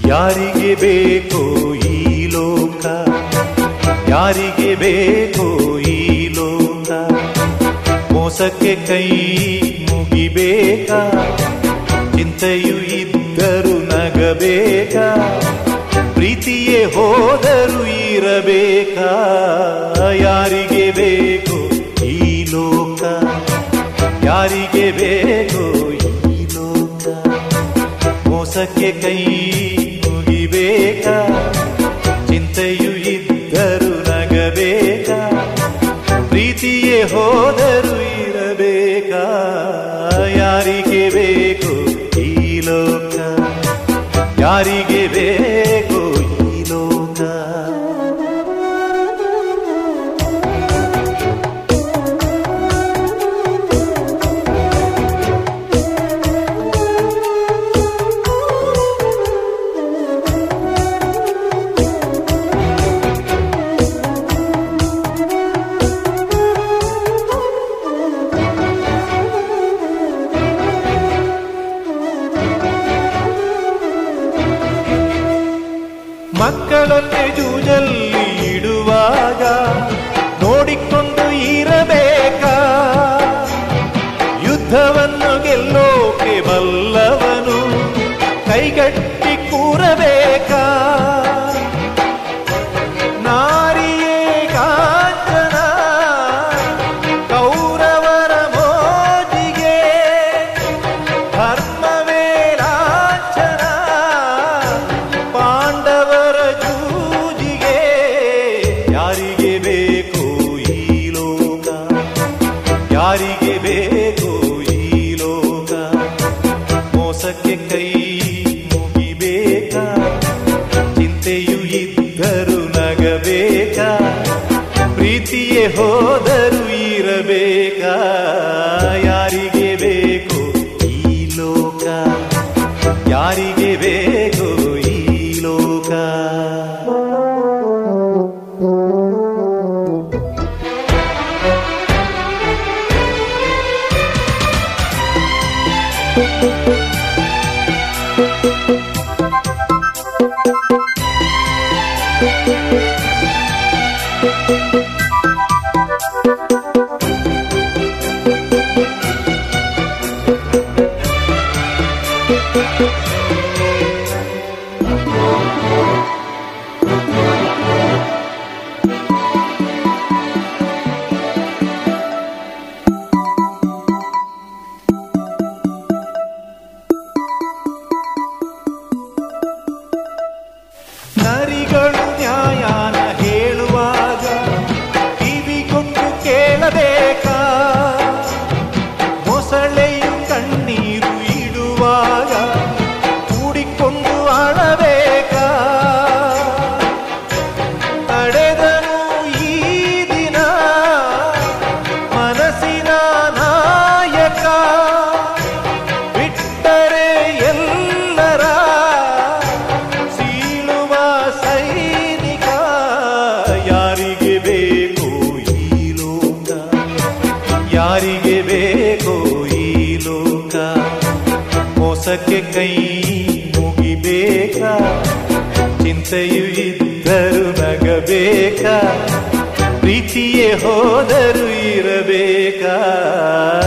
ಯಾರಿಗೆ ಬೇಕೋ ಈ ಲೋಕ ಯಾರಿಗೆ ಬೇಕೋ ಈ ಲೋಕ ಮೋಸಕ್ಕೆ ಕೈ ಮುಗಿಬೇಕಾ ಚಿಂತೆಯು ಇದ್ದರು ನಗಬೇಕಾ ಪ್ರೀತಿಯೇ ಹೋದರು ಇರಬೇಕಾ ಯಾರಿಗೆ ಬೇಕು ಈ ಲೋಕ ಯಾರಿಗೆ ಬೇಕು ಈ ಲೋಕ ಮೋಸಕ್ಕೆ ಕೈ ಮುಗಿಬೇಕಾ ಚಿಂತೆಯು ಇದ್ದರು ನಗಬೇಕಾ ಪ್ರೀತಿಯೇ ಹೋದರು ಇರಬೇಕಾ ಯಾರಿಗೆ ಬೇಕು ಈ ಲೋಕ ಯಾರಿಗೆ ಬೇಕು ಈ ಲೋಕ ಮಕ್ಕಳನ್ನೇ ಜೂಜಲ್ಲಿ ಇಡುವಾಗ ನೋಡಿಕೊಂಡು ಇರಬೇಕಾ ಯುದ್ಧವನ್ನು ಗೆಲ್ಲೋಕೆ ಬಲ್ಲವನು ಕೈಗಟ್ಟಿ ಕೂರಬೇಕಾ ನಾರಿಯೇ ಕಾಂಚನ ಕೌರವರ ಮೋಜಿಗೆ ಧರ್ಮವೇ ಲಾಂಛನ ಪಾಂಡವರ ಜೂಜಿಗೆ ಯಾರಿಗೆ ಬೇಕು ಈ ಲೋಕ ಯಾರಿಗೆ ಬೇಕು ಈ ಲೋಕ ಮೋಸಕ್ಕೆ ಕೈ ಮುಗಿಬೇಕಾ ಚಿಂತೆಯು ಇದ್ದರು ನಗಬೇಕಾ ಪ್ರೀತಿಯೇ ಹೋದರು ಇರಬೇಕಾ ಯಾರಿಗೆ ಬೇಕು ಈ ಲೋಕ ಯಾರಿಗೆ ಬೇಕು ಈ ಲೋಕ ನರಿಗಳು ನ್ಯಾಯಾನ ಹೇಳುವಾಗ ಕಿವಿಗೊಟ್ಟು ಕೇಳಬೇಕಾ ಮೊಸಳೆಯು ಕಣ್ಣೀರು ಇಡುವಾಗ ಕೂಡಿಕೊಂಡು ಅಳಬೇಕಾ ತಡೆದನು ಈ ದಿನ ಮನಸ್ಸಿನ ನಾಯಕ ಬಿಟ್ಟರೆ ಎಲ್ಲರ ಸೀಳುವ ಸೈನಿಕ ಯಾರಿಗೆ ಬೇಕು ಈ ಲೋಕ ಯಾರಿಗೆ ಬೇಕು ಈ ಲೋಕ ಮೋಸಕ್ಕೆ ಕೈ ಮುಗಿಬೇಕಾ ಚಿಂತೆಯು ಇದ್ದರು ನಗಬೇಕಾ ಪ್ರೀತಿಯೇ ಹೋದರು ಇರಬೇಕಾ